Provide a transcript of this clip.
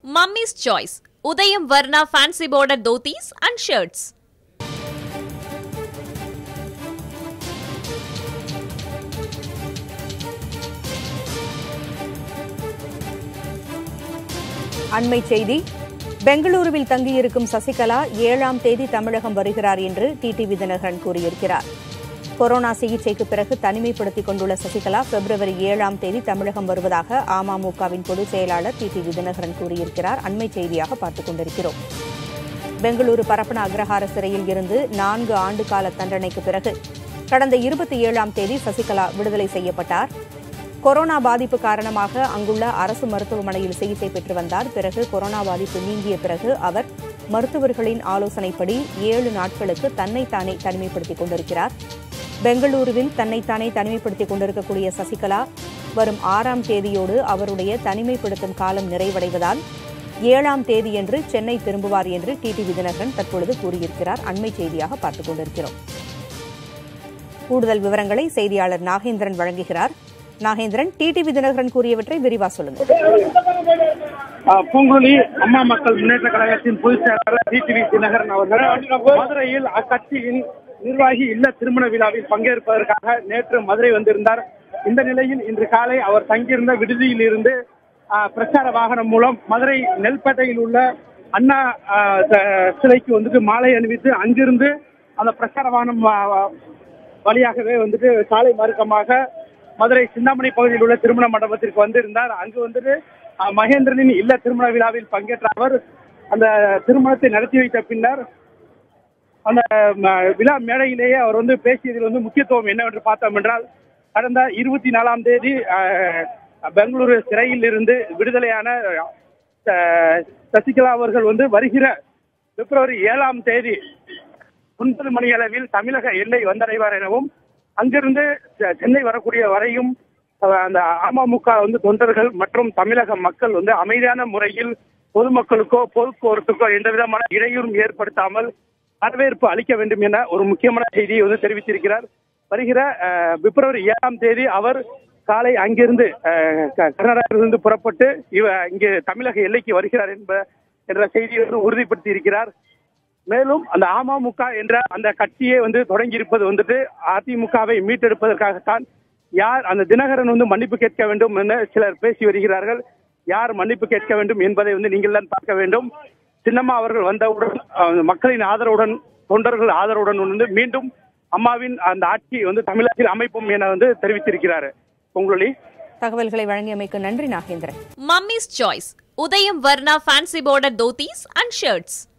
Mummy's Choice Udayam Varna Fancy Border Dhotis and Shirts. அண்மை செய்தி பெங்களூருவில் தங்கியிருக்கும் சசிகலா ஏழாம் தேதி தமிழகம் வருகிறார் என்று டிடிவி தினகரன் கூறியிருக்கிறார் கொரோனா சிகிச்சைக்கு பிறகு தனிமைப்படுத்திக் கொண்டுள்ள சசிகலா பிப்ரவரி ஏழாம் தேதி தமிழகம் வருவதாக அமமுகவின் பொதுச் செயலாளர் டிடிவி தினகரன் கூறியிருக்கிறார் அண்மை செய்தியாக பார்த்துக் கொண்டிருக்கிறோம் பெங்களூரு பரப்பன அக்ரஹார சிறையில் இருந்து நான்கு ஆண்டு கால தண்டனைக்கு பிறகு கடந்த இருபத்தி ஏழாம் தேதி சசிகலா விடுதலை செய்யப்பட்டார் கொரோனா பாதிப்பு காரணமாக அங்குள்ள அரசு மருத்துவமனையில் சிகிச்சை பெற்று வந்தார் பிறகு கொரோனா பாதிப்பு நீங்கிய பிறகு அவர் மருத்துவர்களின் ஆலோசனைப்படி ஏழு நாட்களுக்கு தன்னைத்தானே தனிமைப்படுத்திக் கொண்டிருக்கிறார் பெங்களூருவில் தன்னைத்தானே தனிமைப்படுத்திக் கொண்டிருக்கக்கூடிய சசிகலா வரும் ஆறாம் தேதியோடு அவருடைய தனிமைப்படுத்தும் காலம் நிறைவடைவதால் ஏழாம் தேதியன்று சென்னை திரும்புவார் என்று டிடிவி தினகரன் தற்பொழுது கூறியிருக்கிறார் அண்மை செய்தியாக பார்த்துக் கொண்டிருக்கிறோம் கூடுதல் விவரங்களை செய்தியாளர் நாகேந்திரன் வழங்குகிறார் நாகேந்திரன் டிடிவி தினகரன் கூறியவற்றை விரிவா சொல்லுங்க ஆஹ் பூங்குழலி அம்மா மக்கள் முன்னேற்ற கழகத்தின் பொதுச் செயலாளர் டிடிவி தினகரன் அவர்கள் மதுரையில் அக்கட்சியின் நிர்வாகி இல்ல திருமண விழாவில் பங்கேற்பதற்காக நேற்று மதுரை வந்திருந்தார் இந்த நிலையில் இன்று காலை அவர் தங்கியிருந்த விடுதியில் இருந்து ஆஹ், பிரச்சார வாகனம் மூலம் மதுரை நெல்பேட்டையில் உள்ள அண்ணா ஆஹ், த- சிலைக்கு வந்துட்டு மாலை அணிவித்து அங்கிருந்து அந்த பிரச்சார வாகனம் ஆஹ், வழியாகவே வந்துட்டு சாலை மார்க்கமாக மதுரை சிந்தாமணி பகுதியில் உள்ள திருமண மண்டபத்திற்கு வந்திருந்தார் அங்கு வந்துட்டு அஹ், மகேந்திரனின் இல்ல திருமண விழாவில் பங்கேற்ற அவர் அந்த திருமணத்தை நடத்தி வைத்த பின்னர் அந்த ம, விழா மேடையிலேயே அவர் வந்து பேசியதில் வந்து முக்கியத்துவம் என்னவென்று பார்த்தோம் என்றால் கடந்த இருபத்தி நாலாம் தேதி அஹ், பெங்களூரு சிறையில் இருந்து விடுதலையான அஹ், சசிகலா அவர்கள் வந்து வருகிற பிப்ரவரி ஏழாம் தேதி ஒன்பது மணி அளவில் தமிழக எல்லை வந்தடைவார் எனவும் அங்கிருந்து செ- சென்னை வரக்கூடிய வரையும் அஹ், அந்த அமமுக வந்து தொண்டர்கள் மற்றும் தமிழக மக்கள் வந்து அமைதியான முறையில் பொதுமக்களுக்கோ போக்குவரத்துக்கோ எந்த விதமான இடையூறும் ஏற்படுத்தாமல் வரவேற்பு அளிக்க வேண்டும் என ஒரு முக்கியமான செய்தியை வந்து தெரிவித்திருக்கிறார் வருகிற அஹ், பிப்ரவரி ஏழாம் தேதி அவர் காலை அங்கிருந்து அஹ், க- கர்நாடகாவிலிருந்து புறப்பட்டு இவ இங்கு தமிழக எல்லைக்கு வருகிறார் என்ப என்ற செய்தியை வந்து உறுதிப்படுத்தி இருக்கிறார் மேலும் அந்த அமமுக என்ற அந்த கட்சியை வந்து தொடங்கி இருப்பது வந்துட்டு அதிமுகவை மீட்டெடுப்பதற்காகத்தான் யார் அந்த தினகரன் வந்து மன்னிப்பு கேட்க வேண்டும் என சிலர் பேசி வருகிறார்கள் யார் மன்னிப்பு கேட்க வேண்டும் என்பதை வந்து நீங்கள் தான் பார்க்க வேண்டும் சின்னம்மா அவர்கள் வந்தவுடன் அஹ், மக்களின் ஆதரவுடன் தொண்டர்கள் ஆதரவுடன் வந்து மீண்டும் அம்மாவின் அந்த ஆட்சியை வந்து தமிழகத்தில் அமைப்போம் என வந்து தெரிவித்திருக்கிறார் பொங்கலொலி தகவல்களை வழங்கியமைக்கு நன்றி Nagendran Mummy's Choice Udayam Varna Fancy Border Dhotis and Shirts.